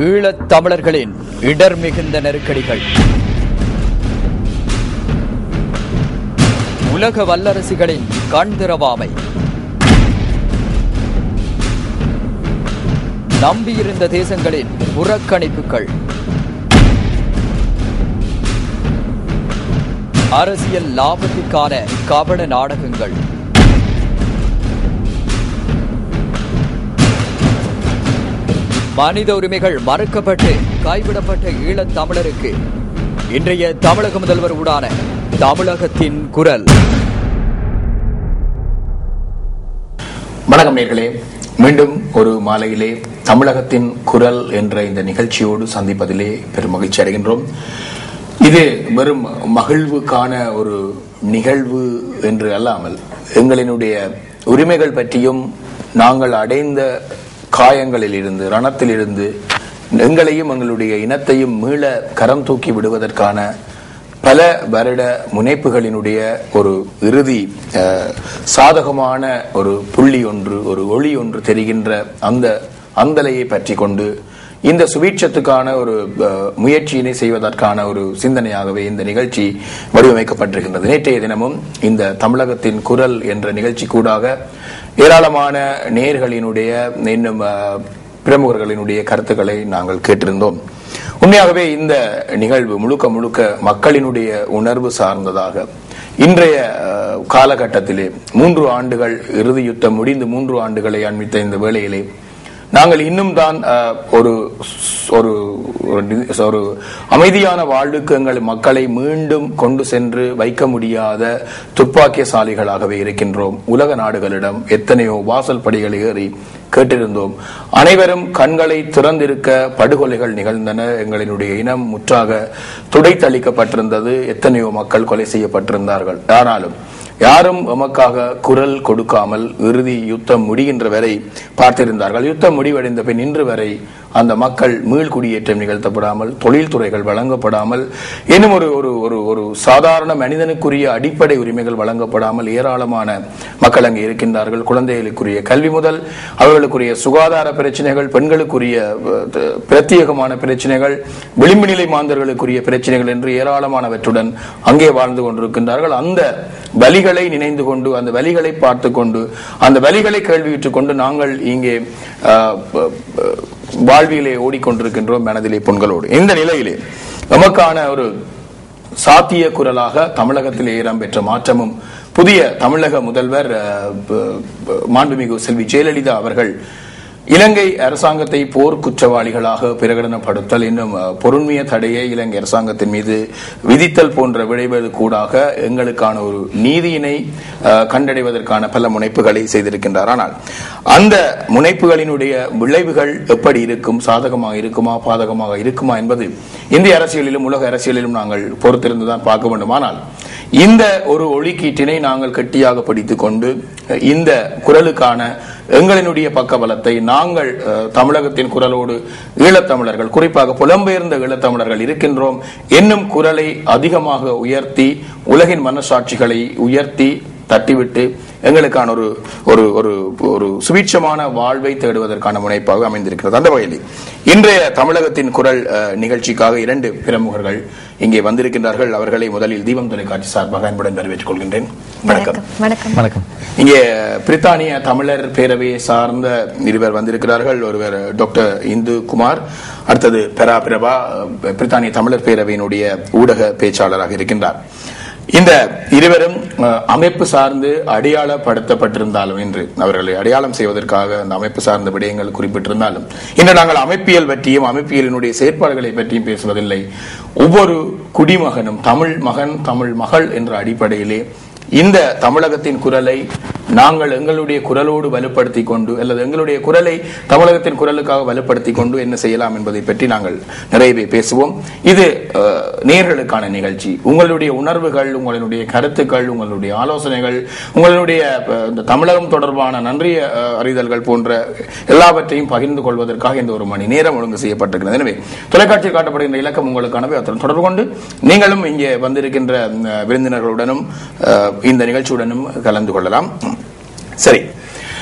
ஈழத் தமிழர்களின் இடர் மிகுந்த நெருக்கடிகள் உலக வல்லரசுகளின் கண் திறவாமை நம்பியிருந்த தேசங்களின் புறக்கணிப்புகள் அரசியல் லாபத்திற்கான கபட நாடகங்கள் மனித உரிமைகள் மறுக்கப்பட்டு கைவிடப்பட்ட ஈழத் தமிழருக்கு இன்றைய தமிழக முதல்வர் ஊடான தமிழகத்தின் குரல் வணக்கம் நேர்களே மீண்டும் ஒரு மாலையிலே தமிழகத்தின் குரல் என்ற இந்த நிகழ்ச்சியோடு சந்திப்பதிலே பெரும் மகிழ்ச்சி அடைகின்றோம் இது வெறும் மகிழ்வுக்கான ஒரு நிகழ்வு என்று அல்லாமல் எங்களினுடைய உரிமைகள் பற்றியும் நாங்கள் அடைந்த காயங்களில் இருந்து ரணத்திலிருந்து எங்களையும் எங்களுடைய இனத்தையும் மீள கரம் தூக்கி விடுவதற்கான பல வருட முனைப்புகளினுடைய ஒரு இறுதி அஹ், சாதகமான ஒரு புள்ளி ஒன்று ஒரு ஒளி ஒன்று தெரிகின்ற அந்த அந்தலையை பற்றி கொண்டு இந்த சுபீட்சத்துக்கான ஒரு அஹ், முயற்சியினை செய்வதற்கான ஒரு சிந்தனையாகவே இந்த நிகழ்ச்சி வடிவமைக்கப்பட்டிருக்கின்றது நேற்றைய தினமும் இந்த தமிழகத்தின் குரல் என்ற நிகழ்ச்சி கூடாக ஏராளமான நேர்களினுடைய இன்னும் அஹ், பிரமுகர்களினுடைய கருத்துக்களை நாங்கள் கேட்டிருந்தோம் உண்மையாகவே இந்த நிகழ்வு முழுக்க முழுக்க மக்களினுடைய உணர்வு சார்ந்ததாக இன்றைய அஹ், காலகட்டத்திலே மூன்று ஆண்டுகள் இறுதி யுத்தம் முடிந்து மூன்று ஆண்டுகளை அண்மித்த இந்த வேளையிலே நாங்கள் இன்னும் தான் அஹ், ஒரு ஒரு ஒரு நி- ஒரு அமைதியான வாழ்வுக்கு எங்கள் மக்களை மீண்டும் கொண்டு சென்று வைக்க முடியாத துப்பாக்கியசாலிகளாகவே இருக்கின்றோம் உலக நாடுகளிடம் எத்தனையோ வாசல் படிகளை ஏறி கேட்டிருந்தோம் அனைவரும் கண்களை திறந்திருக்க படுகொலைகள் நிகழ்ந்தன எங்களினுடைய இனம் முற்றாக துடைத்தளிக்கப்பட்டிருந்தது எத்தனையோ மக்கள் கொலை செய்யப்பட்டிருந்தார்கள் ஆனாலும் யாரும் எமக்காக குரல் கொடுக்காமல் இறுதி யுத்தம் முடிகின்ற வரை பார்த்திருந்தார்கள் யுத்தம் முடிவடைந்த பின் இன்று வரை அந்த மக்கள் மீள் குடியேற்றம் நிகழ்த்தப்படாமல் தொழில்துறைகள் வழங்கப்படாமல் இன்னும் ஒரு ஒரு ஒரு ஒரு சாதாரண மனிதனுக்குரிய அடிப்படை உரிமைகள் வழங்கப்படாமல் ஏராளமான மக்கள் அங்கே இருக்கின்றார்கள் குழந்தைகளுக்குரிய கல்வி முதல் அவர்களுக்குரிய சுகாதார பிரச்சனைகள் பெண்களுக்குரிய அஹ், த- பிரத்யேகமான பிரச்சனைகள் விளிம்பு நிலை மாந்தர்களுக்குரிய பிரச்சனைகள் என்று ஏராளமானவற்றுடன் அங்கே வாழ்ந்து கொண்டிருக்கின்றார்கள் அந்த வலிகளை நினைந்து கொண்டு அந்த வலிகளை பார்த்து கொண்டு அந்த வலிகளை கேள்வியுற்றுக் கொண்டு நாங்கள் இங்கே ஆஹ், ப- ப- வாழ்வியலே ஓடிக்கொண்டிருக்கின்றோம் மனதிலே பொங்கலோடு இந்த நிலையிலே நமக்கான ஒரு சாத்திய குரலாக தமிழகத்திலே இடம்பெற்ற மாற்றமும் புதிய தமிழக முதல்வர் அஹ், ப- ப- மாண்புமிகு செல்வி ஜெயலலிதா அவர்கள் இலங்கை அரசாங்கத்தை போர் குற்றவாளிகளாக பிரகடனப்படுத்தல் இன்னும் அஹ், பொருண்மைய தடையை இலங்கை அரசாங்கத்தின் மீது விதித்தல் போன்ற விளைவது கூடாக எங்களுக்கான ஒரு நீதியினை அஹ், கண்டடைவதற்கான பல முனைப்புகளை செய்திருக்கின்றார் ஆனால் அந்த முனைப்புகளினுடைய விளைவுகள் எப்படி இருக்கும் சாதகமாக இருக்குமா பாதகமாக இருக்குமா என்பது இந்திய அரசியலிலும் உலக அரசியலிலும் நாங்கள் பொறுத்திருந்துதான் பார்க்க வேண்டும் ஆனால் இந்த ஒரு ஒளிக்கீட்டினை நாங்கள் கெட்டியாக படித்துக் கொண்டு அஹ், இந்த குரலுக்கான எங்களினுடைய பக்கபலத்தை நாங்கள் அஹ், தமிழகத்தின் குரலோடு ஈழத்தமிழர்கள் குறிப்பாக புலம்பெயர்ந்த ஈழத்தமிழர்கள் இருக்கின்றோம் என்னும் குரலை அதிகமாக உயர்த்தி உலகின் மனசாட்சிகளை உயர்த்தி தட்டிவிட்டு எங்களுக்கான ஒரு ஒரு ஒரு ஒரு சுபீட்சமான வாழ்வை தேடுவதற்கான முனைப்பாக அமைந்திருக்கிறது அந்த வகையில் இன்றைய தமிழகத்தின் குரல் அஹ், நிகழ்ச்சிக்காக இரண்டு பிரமுகர்கள் இங்கே வந்திருக்கின்றார்கள் அவர்களை முதலில் தீபம் தொலைக்காட்சி சார்பாக அன்புடன் வரவேற்றுக் கொள்கின்றேன் வணக்கம் வணக்கம் வணக்கம் இங்கே பிரித்தானிய தமிழர் பேரவையை சார்ந்த இருவர் வந்திருக்கிறார்கள் ஒருவர் டாக்டர் இந்து குமார் அடுத்தது பெரா பிரபா பிரித்தானிய தமிழர் பேரவையினுடைய ஊடக பேச்சாளராக இருக்கின்றார் இந்த இருவரும் அஹ், அமைப்பு சார்ந்து அடையாளப்படுத்தப்பட்டிருந்தாலும் இன்று அவர்களை அடையாளம் செய்வதற்காக அந்த அமைப்பு சார்ந்த விடயங்கள் குறிப்பிட்டிருந்தாலும் இன்று நாங்கள் அமைப்பியல் பற்றியும் அமைப்பியலினுடைய செயற்பாடுகளை பற்றியும் பேசுவதில்லை ஒவ்வொரு குடிமகனும் தமிழ் மகன் தமிழ் மகள் என்ற அடிப்படையிலே இந்த தமிழகத்தின் குரலை நாங்கள் எங்களுடைய குரலோடு வலுப்படுத்திக் கொண்டு அல்லது எங்களுடைய குரலை தமிழகத்தின் குரலுக்காக வலுப்படுத்திக் கொண்டு என்ன செய்யலாம் என்பதை பற்றி நாங்கள் நிறையவே பேசுவோம் இது அஹ், நேர்களுக்கான நிகழ்ச்சி உங்களுடைய உணர்வுகள் உங்களுடைய கருத்துக்கள் உங்களுடைய ஆலோசனைகள் உங்களுடைய அஹ், இந்த தமிழகம் தொடர்பான நன்றிய அஹ், அறிதல்கள் போன்ற எல்லாவற்றையும் பகிர்ந்து கொள்வதற்காக இந்த ஒரு மணி நேரம் ஒழுங்கு செய்யப்பட்டிருக்கிறது எனவே தொலைக்காட்சியில் காட்டப்படுகின்ற இலக்கம் உங்களுக்கானவை அத்துடன் தொடர்பு கொண்டு நீங்களும் இங்கே வந்திருக்கின்ற அஹ், விருந்தினர்களுடனும் அஹ், இந்த நிகழ்ச்சியுடனும் கலந்து கொள்ளலாம் சரி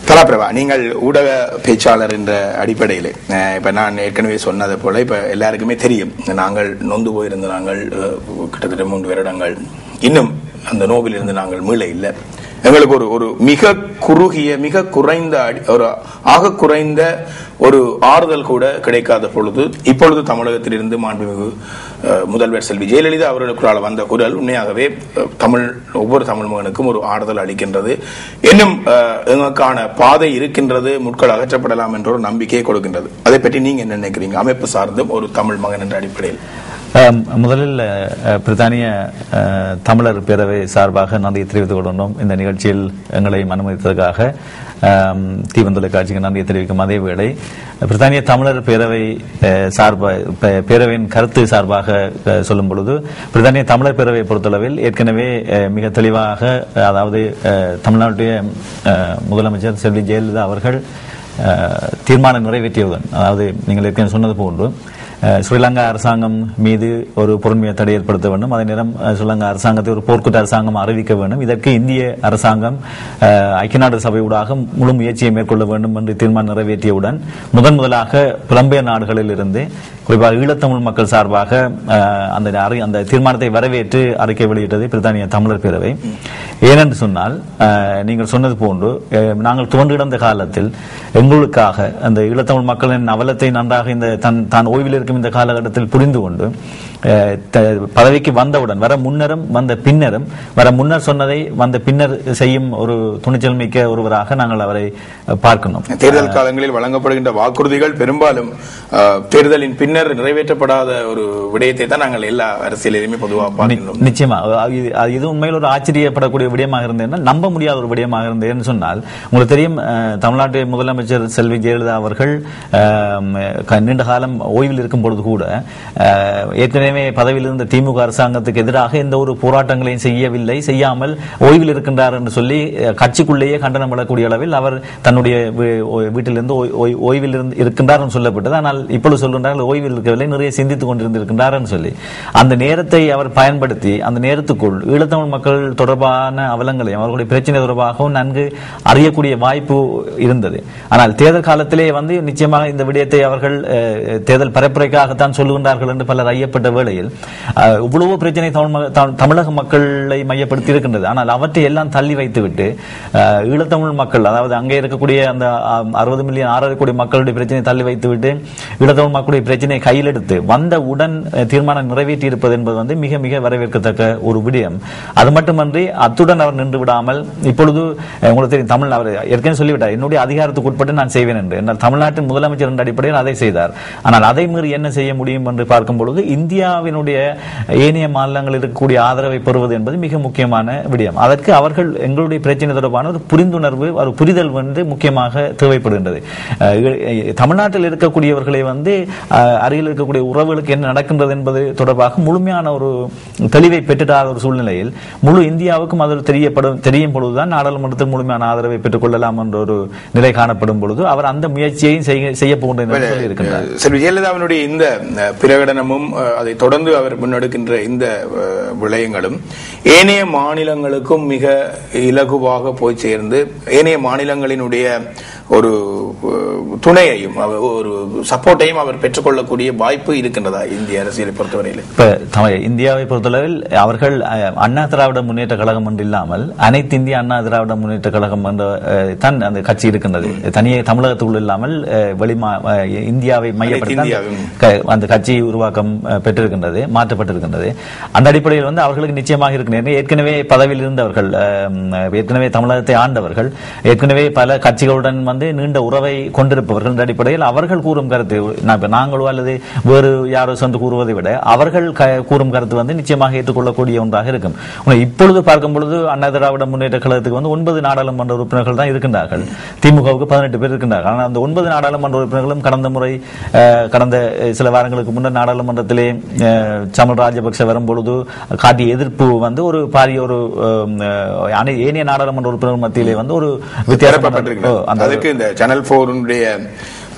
கலாபிரபா நீங்கள் ஊடக பேச்சாளர் என்ற அடிப்படையில் அஹ், இப்ப நான் ஏற்கனவே சொன்னதை போல இப்ப எல்லாருக்குமே தெரியும் நாங்கள் நொந்து போயிருந்த நாங்கள் அஹ், கிட்டத்தட்ட மூன்று வருடங்கள் இன்னும் அந்த நோவிலிருந்து நாங்கள் மீள இல்லை எங்களுக்கு ஒரு ஒரு மிக குறுகிய மிக குறைந்த அடி- ஒரு ஆக குறைந்த ஒரு ஆறுதல் கூட கிடைக்காத பொழுது இப்பொழுது தமிழகத்திலிருந்து மாண்புமிகு அஹ், முதல்வர் செல்வி ஜெயலலிதா அவர்களுக்குள்ளால வந்த குரல் உண்மையாகவே அஹ், தமிழ் ஒவ்வொரு தமிழ் மகனுக்கும் ஒரு ஆறுதல் அளிக்கின்றது இன்னும் அஹ், எங்களுக்கான பாதை இருக்கின்றது முட்கள் அகற்றப்படலாம் என்ற ஒரு நம்பிக்கையை கொடுக்கின்றது அதை பற்றி நீங்க என்ன நினைக்கிறீங்க அமைப்பு சார்ந்தும் ஒரு தமிழ் மகன் என்ற அடிப்படையில் அஹ், முதலில் அஹ், பிரித்தானிய அஹ், தமிழர் பேரவை சார்பாக நன்றியை தெரிவித்துக் கொள்கின்றோம் இந்த நிகழ்ச்சியில் எங்களை அனுமதித்ததற்காக அஹ், தீவன் தொலைக்காட்சிக்கு நன்றியை தெரிவிக்கும் அதே வேளை பிரித்தானிய தமிழர் பேரவை அஹ், சார்பா பே- பேரவையின் கருத்து சார்பாக அஹ், சொல்லும் பொழுது பிரித்தானிய தமிழர் பேரவையை பொறுத்தளவில் ஏற்கனவே அஹ், மிக தெளிவாக அஹ், அதாவது அஹ், தமிழ்நாட்டுடைய அஹ், முதலமைச்சர் செல்வி ஜெயலலிதா அவர்கள் அஹ், தீர்மானம் நிறைவேற்றியவுடன் அதாவது நீங்கள் ஏற்கனவே சொன்னது போன்று அஹ், ஸ்ரீலங்கா அரசாங்கம் மீது ஒரு பொறுமையை தடை ஏற்படுத்த வேண்டும் அதே நேரம் அஹ், ஸ்ரீலங்கா அரசாங்கத்தை ஒரு போர்க்குற்ற அரசாங்கம் அறிவிக்க வேண்டும் இதற்கு இந்திய அரசாங்கம் அஹ், ஐக்கிய நாடு சபையூடாக முழு முயற்சியை மேற்கொள்ள வேண்டும் என்று தீர்மானம் நிறைவேற்றியவுடன் முதன் முதலாக புலம்பெயர் நாடுகளில் இருந்து குறிப்பாக ஈழத்தமிழ் மக்கள் சார்பாக அஹ், அந்த அறி- அந்த தீர்மானத்தை வரவேற்று அறிக்கை வெளியிட்டது பிரித்தானிய தமிழர் பேரவை ஏனென்று சொன்னால் அஹ், நீங்கள் சொன்னது போன்று அஹ், நாங்கள் துவண்டிருந்த காலத்தில் எங்களுக்காக அந்த ஈழத்தமிழ் மக்களின் அவலத்தை நன்றாக இந்த தன் தான் ஓய்வில் இருக்கும் இந்த காலகட்டத்தில் புரிந்து கொண்டு அஹ், த- பதவிக்கு வந்தவுடன் வர முன்னரும் வந்த பின்னரும் வர முன்னர் சொன்னதை வந்த பின்னர் செய்யும் ஒரு துணிச்சல் மிக்க ஒருவராக நாங்கள் அவரை அஹ், பார்க்கணும் தேர்தல் காலங்களில் வழங்கப்படுகின்ற வாக்குறுதிகள் பெரும்பாலும் அஹ், தேர்தலின் பின்னர் நிறைவேற்றப்படாத ஒரு விடயத்தை தான் நாங்கள் எல்லா அரசியலிலுமே பொதுவாக பார்க்கின்றோம் நிச்சயமா அது- இது- அது இது உண்மையில் ஒரு ஆச்சரியப்படக்கூடிய விடயமாக இருந்ததுன்னா நம்ப முடியாத ஒரு விடயமாக இருந்ததுன்னு சொன்னால் உங்களுக்கு தெரியும் அஹ், தமிழ்நாட்டு முதலமைச்சர் செல்வி ஜெயலலிதா அவர்கள் அஹ், க- நீண்ட காலம் ஓய்வில் இருக்கும் பொழுது கூட அஹ், ஏற்கனவே பதவியில் இருந்த திமுக அரசாங்கத்துக்கு எதிராக எந்த ஒரு போராட்டங்களையும் செய்யவில்லை செய்யாமல் ஓய்வில் இருக்கின்றார் என்று சொல்லி அஹ், கட்சிக்குள்ளேயே கண்டனம் விடக்கூடிய அளவில் அவர் தன்னுடைய வீ- ஓ- வீட்டிலிருந்து ஓய்- ஓய்- ஓய்வில் இருந்து இருக்கின்றார் என்று சொல்லப்பட்டது ஆனால் இப்பொழுது சொல்கின்றார்கள் ஓய்வில் இருக்கவில்லை நிறைய சிந்தித்துக் கொண்டிருந்திருக்கின்றார் என்று சொல்லி அந்த நேரத்தை அவர் பயன்படுத்தி அந்த நேரத்துக்குள் ஈழத்தமிழ் மக்கள் தொடர்பான அவலங்களையும் அவர்களுடைய பிரச்சனை தொடர்பாகவும் நன்கு அறியக்கூடிய வாய்ப்பு இருந்தது ஆனால் தேர்தல் காலத்திலே வந்து நிச்சயமாக இந்த விடயத்தை அவர்கள் அஹ், தேர்தல் பரப்புரைக்காகத்தான் சொல்லுகின்றார்கள் என்று பலர் ஐயப்பட்ட வேளையில் அஹ், இவ்வளவு பிரச்சனை தமிழ் ம- த- தமிழக மக்களை மையப்படுத்தி இருக்கின்றது ஆனால் அவற்றை எல்லாம் தள்ளி வைத்துவிட்டு அஹ், ஈழத்தமிழ் மக்கள் அதாவது அங்கே இருக்கக்கூடிய அந்த அறுபது மில்லியன் ஆறரை கோடி மக்களுடைய பிரச்சனையை தள்ளி வைத்துவிட்டு ஈழத்தமிழ் மக்களுடைய பிரச்சனையை கையில் எடுத்து வந்த உடன் அஹ், தீர்மானம் நிறைவேற்றி இருப்பது என்பது வந்து மிக மிக வரவேற்கத்தக்க ஒரு விடயம் அது மட்டுமன்றி அத்துடன் அவர் நின்று விடாமல் இப்பொழுது அஹ், உங்களுக்கு தெரியும் தமிழ் அவர் ஏற்கனவே சொல்லிவிட்டார் என்னுடைய அதிகாரத்துக்கு உட்பட்டு நான் செய்வேன் என்று என்றால் தமிழ்நாட்டின் முதலமைச்சர் என்ற அடிப்படையில் அதை செய்தார் ஆனால் அதை மீறி என்ன செய்ய முடியும் என்று பார்க்கும் பொழுது இந்தியாவினுடைய ஏனைய மாநிலங்களில் இருக்கக்கூடிய ஆதரவை பெறுவது என்பது மிக முக்கியமான விடயம் அதற்கு அவர்கள் எங்களுடைய பிரச்சனை தொடர்பான ஒரு புரிந்துணர்வு ஒரு புரிதல் வந்து முக்கியமாக தேவைப்படுகின்றது அஹ் இ- தமிழ்நாட்டில் இருக்கக்கூடியவர்களை வந்து அஹ், அருகில் இருக்கக்கூடிய உறவுகளுக்கு என்ன நடக்கின்றது என்பது தொடர்பாக முழுமையான ஒரு தெளிவை பெற்றுட்டாத ஒரு சூழ்நிலையில் முழு இந்தியாவுக்கும் அது தெரியப்படும் தெரியும் பொழுதுதான் நாடாளுமன்றத்தில் முழுமையான ஆதரவை பெற்றுக் கொள்ளலாம் என்ற ஒரு நிலை காணப்படும் பொழுது அவர் அந்த முயற்சியையும் செய்ய செய்ய போகின்றார் என்று சொல்லியிருக்கின்றார் செல்வி ஜெயலலிதாவினுடைய இந்த அஹ், பிரகடனமும் அஹ், அதை தொடர்ந்து அவர் முன்னெடுக்கின்ற இந்த அஹ், விடயங்களும் ஏனைய மாநிலங்களுக்கும் மிக இலகுவாக போய் சேர்ந்து ஏனைய மாநிலங்களினுடைய ஒரு அஹ், துணையையும் அவர் ஒரு சப்போர்ட்டையும் அவர் பெற்றுக்கொள்ளக்கூடிய வாய்ப்பு இருக்கின்றதா இந்திய அரசியலை பொறுத்தவரையில் இப்ப தமிழ் இந்தியாவை பொறுத்தளவில் அவர்கள் அஹ், அண்ணா திராவிட முன்னேற்ற கழகம் என்று இல்லாமல் அனைத்து இந்திய அண்ணா திராவிட முன்னேற்ற கழகம் என்ற அஹ், தான் அந்த கட்சி இருக்கின்றது தனியே தமிழகத்துக்குள் இல்லாமல் அஹ், வெளிமா அஹ், இந்தியாவை மையப்படுத்தி இந்தியாவும். க- அந்த கட்சி உருவாக்கம் அஹ், பெற்றிருக்கின்றது மாற்றப்பட்டிருக்கின்றது அந்த அடிப்படையில் வந்து அவர்களுக்கு நிச்சயமாக இருக்கின்றன ஏற்கனவே பதவியில் இருந்தவர்கள் அஹ், ஏற்கனவே தமிழகத்தை ஆண்டவர்கள் ஏற்கனவே பல கட்சிகளுடன் வந்து நீண்ட உறவை கொண்டிருப்பவர்கள் என்ற அடிப்படையில் அவர்கள் கூறும் கருத்து நான் இப்ப நாங்களோ அல்லது வேறு யாரோ சென்று கூறுவதை விட அவர்கள் க- கூறும் கருத்து வந்து நிச்சயமாக ஏற்றுக்கொள்ளக்கூடிய ஒன்றாக இருக்கும் உண்மை, இப்பொழுது பார்க்கும் பொழுது அண்ணா திராவிட முன்னேற்ற கழகத்துக்கு வந்து ஒன்பது நாடாளுமன்ற உறுப்பினர்கள் தான் இருக்கின்றார்கள் திமுகவுக்கு பதினெட்டு பேர் இருக்கின்றார்கள் ஆனால் அந்த ஒன்பது நாடாளுமன்ற உறுப்பினர்களும் கடந்த முறை அஹ், கடந்த அஹ், சில வாரங்களுக்கு முன்னர் நாடாளுமன்றத்திலே அஹ், சமல் ராஜபக்ஷ வரும்பொழுது காட்டிய எதிர்ப்பு வந்து ஒரு பாரிய ஒரு அஹ், அனை- ஏனைய நாடாளுமன்ற உறுப்பினர் மத்தியிலே வந்து ஒரு வித்தியாசம் திறப்பப்பட்டிருக்கிறது அந்த அதுக்கு இந்த சேனல் போருடைய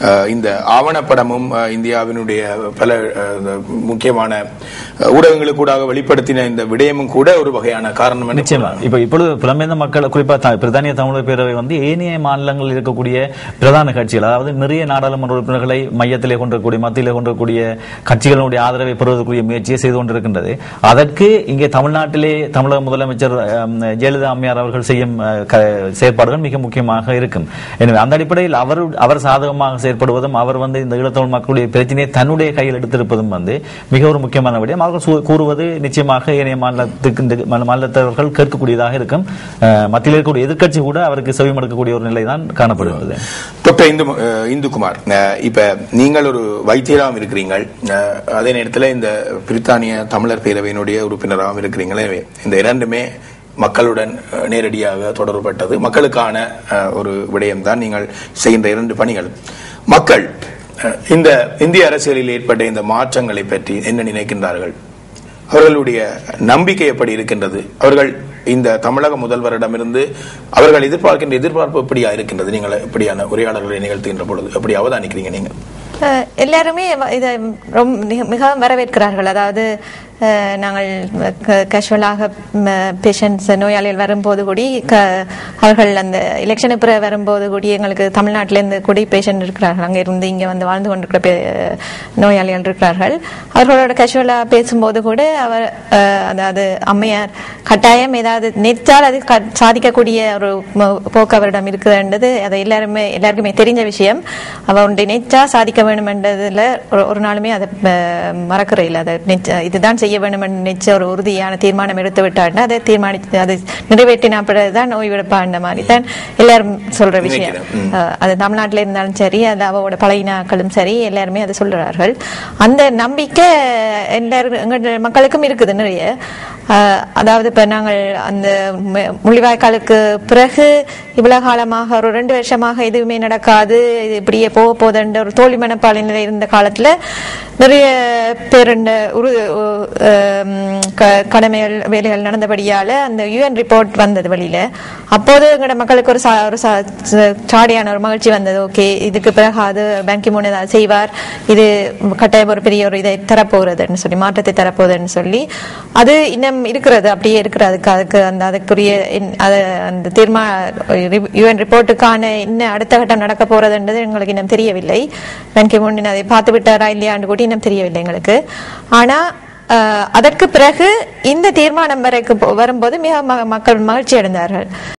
அஹ், இந்த ஆவணப்படமும் அஹ், இந்தியாவினுடைய பல அஹ், இந்த முக்கியமான அஹ், ஊடகங்களுக்கூடாக வெளிப்படுத்தின இந்த விடயமும் கூட ஒரு வகையான காரணம் என்று நிச்சயமா இப்ப இப்பொழுது புலம்பெயர்ந்த மக்கள் குறிப்பா த- பிரித்தானிய தமிழர் பேரவை வந்து ஏனைய மாநிலங்களில் இருக்கக்கூடிய பிரதான கட்சிகள் அதாவது நிறைய நாடாளுமன்ற உறுப்பினர்களை மையத்திலே கொண்டிருக்கக்கூடிய மத்தியிலே கொண்டிருக்கக்கூடிய கட்சிகளுடைய ஆதரவை பெறுவதற்குரிய முயற்சியை செய்து கொண்டிருக்கின்றது அதற்கு இங்கே தமிழ்நாட்டிலே தமிழக முதலமைச்சர் அம், ஜெயலலிதா அம்மையார் அவர்கள் செய்யும் அஹ், க- செயற்பாடுகள் மிக முக்கியமாக இருக்கும் எனவே அந்த அடிப்படையில் அவர் அவர் சாதகமாக செயற்படுவதும் அவர் வந்து இந்த ஈழத்தமிழ் மக்களுடைய பிரச்சனையை தன்னுடைய கையில் எடுத்திருப்பதும் வந்து மிக ஒரு முக்கியமான விடயம் அவர்கள் சு- கூறுவது நிச்சயமாக ஏனைய மாநிலத்துக்கு இந்த மா- மாநிலத்தவர்கள் கேட்கக்கூடியதாக இருக்கும் அஹ், மத்தியில் இருக்கக்கூடிய எதிர்க்கட்சி கூட அவருக்கு செவிமடுக்கக்கூடிய ஒரு நிலை தான் காணப்படுகிறது டாக்டர் இந்து அஹ், இந்துகுமார் அஹ், இப்ப நீங்கள் ஒரு வைத்தியராகவும் இருக்கிறீங்கள் அஹ், அதே நேரத்தில் இந்த பிரித்தானிய தமிழர் பேரவையினுடைய உறுப்பினராகவும் இருக்கிறீங்களே இந்த இரண்டுமே மக்களுடன் அஹ், நேரடியாக தொடர்பட்டது மக்களுக்கான அஹ், ஒரு விடயம்தான் நீங்கள் செய்கின்ற இரண்டு பணிகள் மக்கள் அஹ், இந்த இந்திய அரசியலில் ஏற்பட்ட இந்த மாற்றங்களை பற்றி என்ன நினைக்கின்றார்கள் அவர்களுடைய நம்பிக்கை எப்படி இருக்கின்றது அவர்கள் இந்த தமிழக முதல்வரிடமிருந்து அவர்கள் எதிர்பார்க்கின்ற எதிர்பார்ப்பு எப்படியா இருக்கின்றது நீங்கள் எப்படியான உரையாடல்களை நிகழ்த்துகின்ற பொழுது எப்படி அவதானிக்கிறீங்க நீங்கள் அஹ் எல்லாருமே வ- இதை ரொம்ப மிக- மிகவும் வரவேற்கிறார்கள் அதாவது அஹ், நாங்கள் கேஷுவலாக பேஷண்ட்ஸ் நோயாளிகள் வரும்போது கூடி க- அவர்கள் அந்த எலெக்ஷனு பிற வரும்போது கூடி எங்களுக்கு தமிழ்நாட்டிலேருந்து கூடி பேஷண்ட் இருக்கிறார்கள் அங்கே இருந்து இங்கே வந்து வாழ்ந்து கொண்டிருக்கிற பே- நோயாளிகள் இருக்கிறார்கள் அவர்களோட கேஷுவலாக பேசும்போது கூட அவர் அஹ், அதாவது அம்மையார் கட்டாயம் ஏதாவது நினைத்தால் அது க- சாதிக்கக்கூடிய ஒரு ம- போக்கு அவரிடம் இருக்குதுன்றது அதை எல்லாருமே எல்லாருக்குமே தெரிஞ்ச விஷயம் அவ ஒன்றை நினைச்சா சாதிக்க வேண்டும் என்றதுல ஒரு- ஒரு நாளுமே அதை அஹ், மறக்கிற இல்லை அதை நிச்ச- இதுதான் செய்ய வேண்டும் என்று நினைச்ச ஒரு உறுதியான தீர்மானம் எடுத்து விட்டாருன்னா அதை தீர்மானித்து அதை நிறைவேற்றின பிறகுதான் ஓய்வெடுப்பாண்ட மாதிரி தான் எல்லாரும் சொல்ற விஷயம் நினைக்கிறேன். ம். அஹ், அது தமிழ்நாட்டில் இருந்தாலும் சரி அது அவவோட பழகினாக்களும் சரி எல்லாருமே அதை சொல்றார்கள் அந்த நம்பிக்கை எல்லாரும் எங்கள் மக்களுக்கும் இருக்குது நிறைய அஹ், அதாவது இப்ப நாங்கள் அந்த மு- முள்ளிவாய்க்காலுக்கு பிறகு இவ்வளவு காலமாக ஒரு ரெண்டு வருஷமாக எதுவுமே நடக்காது இது இப்படியே போக போதுன்ற ஒரு தோல்வி மனப்பாலை நிலை இருந்த காலத்துல நிறைய பேர் இந்த உரு உ- அஹ், க- கடமைகள் வேலைகள் நடந்தபடியால அந்த யுஎன் ரிப்போர்ட் வந்தது வெளியில அப்போது எங்களோட மக்களுக்கு ஒரு சா- ஒரு சா- ச- சாடியான ஒரு மகிழ்ச்சி வந்தது ஓகே இதுக்கு பிறகு அது பேங்கி மூணு ஏதாவது செய்வார் இது கட்டாயம் ஒரு பெரிய ஒரு இதை தரப்போகிறதுன்னு சொல்லி மாற்றத்தை தரப்போகுதுன்னு சொல்லி அது இன்னும் இருக்கிறது அப்படியே இருக்கிறது அதுக்கு அதுக்கு அந்த அதுக்குரிய இன்- அது அந்த தீர்மா யுஎன் ரிப்போர்ட்டுக்கான இன்னும் அடுத்த கட்டம் நடக்க போறதுன்றது எங்களுக்கு இன்னும் தெரியவில்லை பேங்கி மூணு அதை பார்த்து விட்டாரா இல்லையான்னு கூட இன்னும் தெரியவில்லை எங்களுக்கு ஆனா அஹ், அதற்கு பிறகு இந்த தீர்மானம் வரைக்கும் போ- வரும்போது மிக ம- மக்கள் மகிழ்ச்சி அடைந்தார்கள்